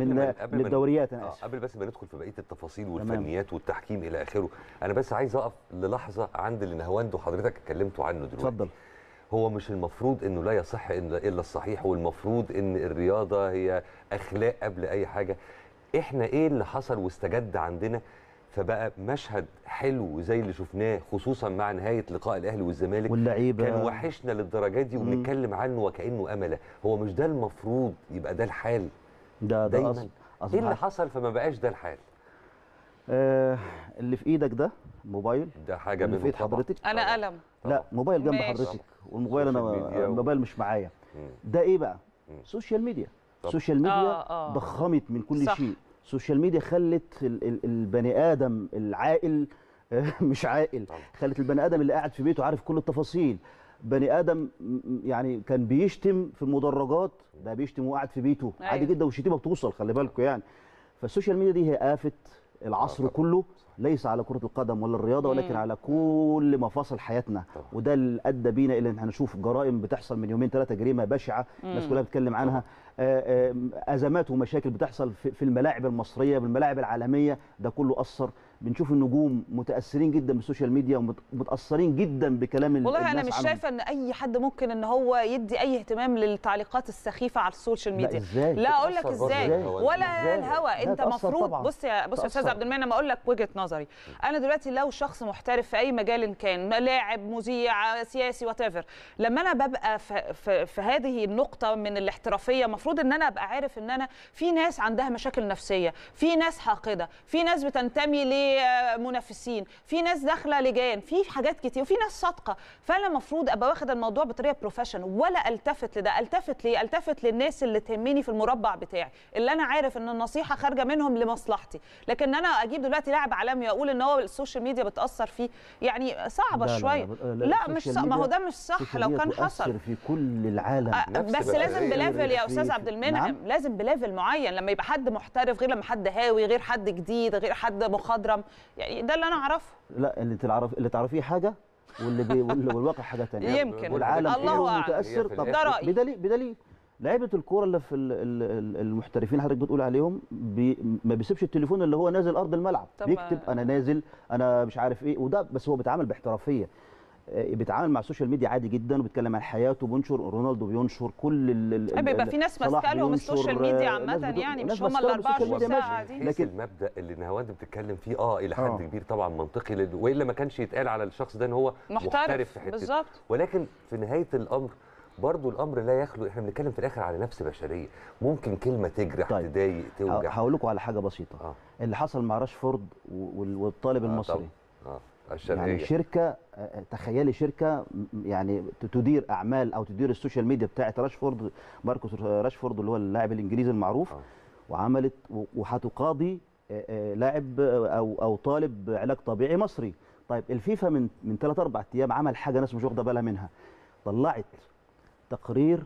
من قبل ما- من الدوريات انا آه اسف قبل بس ما ندخل في بقيه التفاصيل تمام. والفنيات والتحكيم الى اخره انا بس عايز اقف للحظه عند اللي نهواند وحضرتك اتكلمتوا عنه دلوقتي اتفضل هو مش المفروض انه لا يصح إلا- الا الصحيح والمفروض ان الرياضه هي اخلاق قبل اي حاجه احنا ايه اللي حصل واستجد عندنا فبقى مشهد حلو زي اللي شفناه خصوصا مع نهايه لقاء الاهلي والزمالك واللعيبه كان وحشنا للدرجه دي مم. وبنتكلم عنه وكانه امله هو مش ده المفروض يبقى ده الحال ده ده دايما أص- ايه اللي أصبح حصل فما بقاش ده الحال آه اللي في ايدك ده موبايل ده حاجه اللي في منهم ايد طبعا حضرتك انا قلم لا موبايل جنب ماشي. حضرتك والموبايل انا سوشيال ميديا و- الموبايل مش معايا مم. ده ايه بقى مم. سوشيال ميديا طب. سوشيال ميديا آه، آه. ضخمت من كل صح. شيء سوشيال ميديا خلت ال- ال- البني ادم العاقل مش عاقل طبعا. خلت البني ادم اللي قاعد في بيته عارف كل التفاصيل بني ادم م- يعني كان بيشتم في المدرجات ده بيشتم وقاعد في بيته أيوة. عادي جدا والشتيمه بتوصل خلي بالكم يعني فالسوشيال ميديا دي هي آفة العصر طبعا. كله ليس على كرة القدم ولا الرياضة ولكن مم. على كل مفاصل حياتنا طبعا. وده اللي ادى بينا الى ان احنا نشوف جرائم بتحصل من يومين ثلاثه جريمه بشعه الناس مم. كلها بتتكلم عنها آه، آه، ازمات ومشاكل بتحصل في في الملاعب المصريه بالملاعب العالميه ده كله اثر بنشوف النجوم متاثرين جدا بالسوشيال ميديا ومتاثرين جدا بكلام ال- والله انا الناس مش عنهم. شايفه ان اي حد ممكن ان هو يدي اي اهتمام للتعليقات السخيفه على السوشيال لا ميديا ازاي لا اقول لك بتأثر برضه ازاي الهوا. ولا إزاي؟ الهوى لا، انت تأثر مفروض طبعاً. بص يا بص يا استاذ تأثر. عبد المنعم اقول لك وجهه نظري انا دلوقتي لو شخص محترف في اي مجال إن كان لاعب مذيع سياسي وات لما انا ببقى في, في, في هذه النقطه من الاحترافيه المفروض ان انا ابقى عارف ان انا في ناس عندها مشاكل نفسيه في ناس حاقده في ناس بتنتمي لمنافسين في ناس داخله لجان في حاجات كتير وفي ناس صادقه فانا المفروض ابقى واخد الموضوع بطريقه بروفيشنال ولا التفت لده التفت ليه التفت للناس اللي تهمني في المربع بتاعي اللي انا عارف ان النصيحه خارجه منهم لمصلحتي لكن انا اجيب دلوقتي لاعب عالمي واقول ان هو السوشيال ميديا بتاثر فيه يعني صعبه لا، لا، شويه لا، لا, لا، مش السوشيال صح ما هو ميديا- ده مش صح السوشيال لو ميديا كان تؤثر حصل في كل العالم أه، نفس بس لازم البشرية. بليفل يا في- استاذ في- عبد المنعم نعم. لازم بليفل معين لما يبقى حد محترف غير لما حد هاوي غير حد جديد غير حد مخضرم يعني ده اللي انا اعرفه لا اللي تعرف اللي تعرفيه حاجه واللي بي وال- والواقع حاجه ثانيه يمكن. والعالم الله كله أعلم. متاثر هي في طب الآخر- ده رأيي. بدليل بدليل لعيبه الكوره اللي في ال- ال- ال- المحترفين اللي حضرتك بتقول عليهم بي ما بيسيبش التليفون اللي هو نازل ارض الملعب طب بيكتب ما- انا نازل انا مش عارف ايه وده بس هو بيتعامل باحترافيه آه، بيتعامل مع السوشيال ميديا عادي جدا وبيتكلم عن حياته وبينشر رونالدو بينشر كل ال- ال- أه، بيبقى ال- في ناس صلاح ماسكه لهم بينشر، السوشيال ميديا آه، عامه ناس بتقول- يعني ناس مش هم ماسكة ال لهم السوشيال 24 ميديا ساعه ماشي. دي لكن لكن- المبدا اللي نهاوند بتتكلم فيه اه الى حد آه. كبير طبعا منطقي لأن- والا ما كانش يتقال على الشخص ده ان هو محترف, محترف في حته بالظبط ولكن في نهايه الامر برضو الامر لا يخلو احنا بنتكلم في الاخر على نفس بشريه ممكن كلمه تجرح طيب. تضايق توجع هقول لكم على حاجه بسيطه اه اللي حصل مع راشفورد وال- والطالب آه، المصري طبعاً. اه الشرقيه يعني شركه آه، تخيلي شركه م- يعني ت- تدير اعمال او تدير السوشيال ميديا بتاعه راشفورد ماركوس راشفورد اللي هو اللاعب الانجليزي المعروف آه. وعملت و- وهتقاضي آه، آه، لاعب آه، او او طالب علاج طبيعي مصري طيب الفيفا من من 3 4 ايام عمل حاجه ناس مش واخده بالها منها طلعت تقرير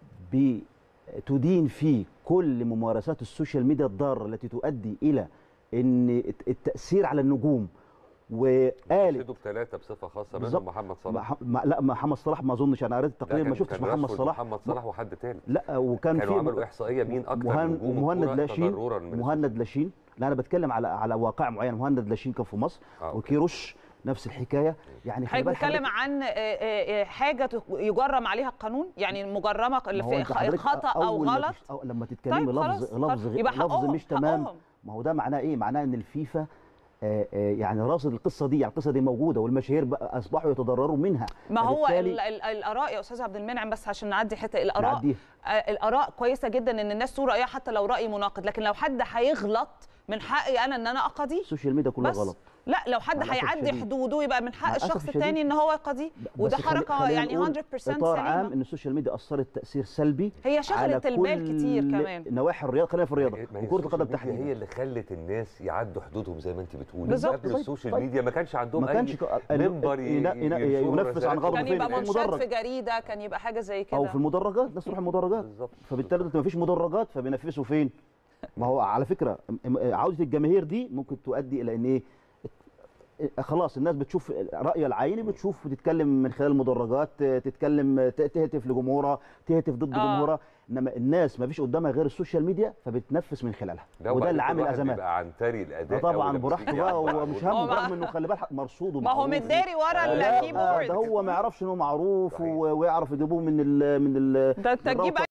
بتدين فيه كل ممارسات السوشيال ميديا الضاره التي تؤدي الى ان الت- التاثير على النجوم وقالت شدوا بثلاثه بصفه خاصه بالظبط. منهم محمد صلاح مح... ما... لا محمد صلاح ما اظنش انا قريت لا، التقرير كان- ما شفتش كان محمد راشفورد صلاح محمد صلاح وحد تاني لا وكان كانوا في عملوا احصائيه مين اكتر مهن... نجوم مهند الكرة لاشين تضرراً من مهند لاشين لا انا بتكلم على على واقع معين مهند لاشين كان في مصر آه، أوكي. وكيروش نفس الحكايه يعني خلي حضرتك بالك بتتكلم عن آه، آه، آه، حاجه تق- يجرم عليها القانون يعني مجرمه اللي ما هو في أنت خ- حضرتك خطا او أول ما غلط تش- أو لما تتكلمي طيب لفظ خلاص، لفظ خلاص. غير- يبقى لفظ حقهم- مش تمام حقهم. ما هو ده معناه ايه معناه ان الفيفا آه، آه، يعني راصد القصه دي يعني القصه دي موجوده والمشاهير بقى اصبحوا يتضرروا منها ما هو فبالتالي ال- ال- الاراء يا استاذ عبد المنعم بس عشان نعدي حته الاراء نعديها. آه، الاراء كويسه جدا ان الناس تقول رايها حتى لو راي مناقض لكن لو حد هيغلط من حقي انا ان انا اقاضيه السوشيال ميديا كلها بس غلط لا لو حد مع الأسف هيعدي الشديد. حدوده يبقى من حق مع الأسف الشخص الشديد. الثاني ان هو يقاضيه وده بس خلي- حركه خلينا يعني نقول 100% اطار عام سليمه ان السوشيال ميديا اثرت تاثير سلبي هي على شغلت البال كل كتير كمان نواحي الرياضه خلينا في الرياضه ما هي وكره السوشيال القدم ميديا هي تحديدا اللي خلت الناس يعدوا حدودهم زي ما انت بتقولي بالظبط. قبل طيب، السوشيال طيب. ميديا ما كانش عندهم ما كانش اي ك- منبر ي- ينا- ينا- ينشروا ينفس عن رسائل. غضبه كان فين؟ يبقى في منشط المدرج. في جريده كان يبقى حاجه زي كده او في المدرجات الناس تروح المدرجات بالظبط فبالتالي دلوقتي ما فيش مدرجات فبينفسوا فين ما هو على فكره م- م- عوده الجماهير دي ممكن تؤدي الى ان ايه إيه، خلاص الناس بتشوف راي العيني بتشوف بتتكلم من خلال المدرجات تتكلم ت- تهتف لجمهورها تهتف ضد آه. جمهورها انما الناس ما فيش قدامها غير السوشيال ميديا فبتنفس من خلالها ده وده وبعدين اللي كل عامل واحد ازمات بيبقى عنتري آه الاداء طبعا أوي لما براحته بيجي بقى يعبر هو عن مش وجهة همه هو برغم انه خلي بالك مرصود ما هو ومعروف متداري ورا لا، الكيبورد ده هو ما يعرفش انه معروف صحيح. و- ويعرف يجيبوه من ال من ال ده انت من تجيب الراوتر